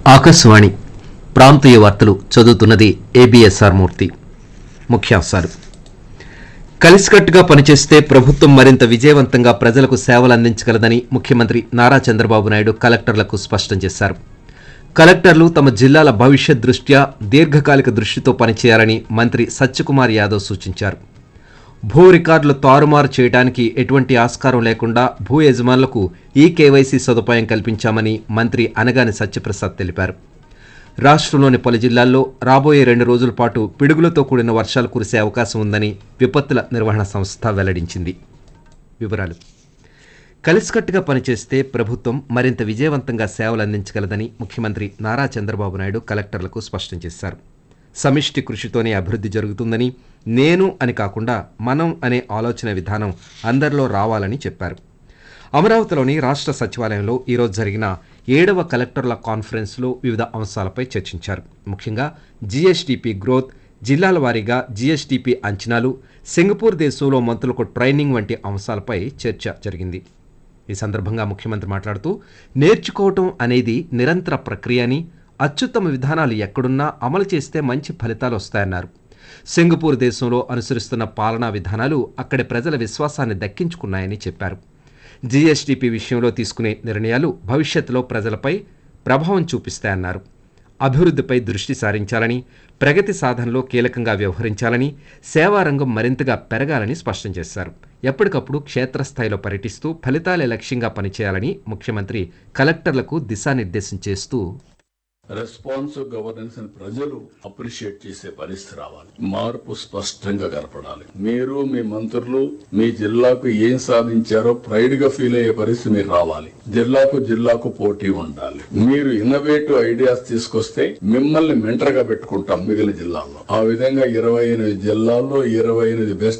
ఆకాశవాణి ప్రాంతీయ వార్తలు చదువుతున్నది ఏబిఎస్ఆర్ మూర్తి ముఖ్యాంశాలు కలిసికట్టుగా పనిచేస్తే ప్రభుత్వం మరింత విజయవంతంగా ప్రజలకు సేవలు అందించగలదని ముఖ్యమంత్రి నారా చంద్రబాబు నాయుడు కలెక్టర్లకు స్పష్టం చేశారు కలెక్టర్లు తమ జిల్లాల భవిష్యత్ దృష్ట్యా దీర్ఘకాలిక దృష్టితో పనిచేయాలని మంత్రి సత్యకుమార్ యాదవ్ సూచించారు భూ రికార్డులు తారుమారు చేయడానికి ఎటువంటి ఆస్కారం లేకుండా భూ యజమానులకు ఈ కేవైసీ సదుపాయం కల్పించామని మంత్రి అనగాని సత్యప్రసాద్ తెలిపారు రాష్ట్రంలోని పలు జిల్లాల్లో రాబోయే రెండు రోజుల పాటు పిడుగులతో కూడిన వర్షాలు కురిసే అవకాశం ఉందని విపత్తుల నిర్వహణ సంస్థ వెల్లడించింది వివరాలు కలిసికట్టుగా పనిచేస్తే ప్రభుత్వం మరింత విజయవంతంగా సేవలు అందించగలదని ముఖ్యమంత్రి నారా చంద్రబాబు నాయుడు కలెక్టర్లకు స్పష్టం చేశారు సమిష్టి కృషితోనే అభివృద్ధి జరుగుతుందని నేను అని కాకుండా మనం అనే ఆలోచన విధానం అందరిలో రావాలని చెప్పారు అమరావతిలోని రాష్ట్ర సచివాలయంలో ఈరోజు జరిగిన ఏడవ కలెక్టర్ల కాన్ఫరెన్స్లో వివిధ అంశాలపై చర్చించారు ముఖ్యంగా జీఎస్టీపీ గ్రోత్ జిల్లాల వారీగా జీఎస్టీపీ అంచనాలు సింగపూర్ దేశంలో మంత్రులకు ట్రైనింగ్ వంటి అంశాలపై చర్చ జరిగింది ఈ సందర్భంగా ముఖ్యమంత్రి మాట్లాడుతూ నేర్చుకోవటం అనేది నిరంతర ప్రక్రియ అని అత్యుత్తమ విధానాలు ఎక్కడున్నా అమలు చేస్తే మంచి ఫలితాలు వస్తాయన్నారు సింగపూర్ దేశంలో అనుసరిస్తున్న పాలనా విధానాలు అక్కడి ప్రజల విశ్వాసాన్ని దక్కించుకున్నాయని చెప్పారు జీఎస్టీపీ విషయంలో తీసుకునే నిర్ణయాలు భవిష్యత్తులో ప్రజలపై ప్రభావం చూపిస్తాయన్నారు అభివృద్ధిపై దృష్టి సారించాలని ప్రగతి సాధనలో కీలకంగా వ్యవహరించాలని సేవారంగం మరింతగా పెరగాలని స్పష్టం చేశారు ఎప్పటికప్పుడు క్షేత్రస్థాయిలో పర్యటిస్తూ ఫలితాలే లక్ష్యంగా పనిచేయాలని ముఖ్యమంత్రి కలెక్టర్లకు దిశానిర్దేశం చేస్తూ రెస్పాన్సివ్ గవర్నెన్స్ ని ప్రజలు అప్రిషియేట్ చేసే పరిస్థితి రావాలి మార్పు స్పష్టంగా కనపడాలి మీరు మీ మంత్రులు మీ జిల్లాకు ఏం సాధించారో ప్రైడ్ గా ఫీల్ అయ్యే పరిస్థితి మీరు రావాలి జిల్లాకు జిల్లాకు పోటీ ఉండాలి మీరు ఇన్నోవేటివ్ ఐడియాస్ తీసుకొస్తే మిమ్మల్ని మెంటర్ గా పెట్టుకుంటాం మిగిలిన జిల్లాల్లో ఆ విధంగా ఇరవై ఎనిమిది జిల్లాల్లో ఇరవై ఎనిమిది బెస్ట్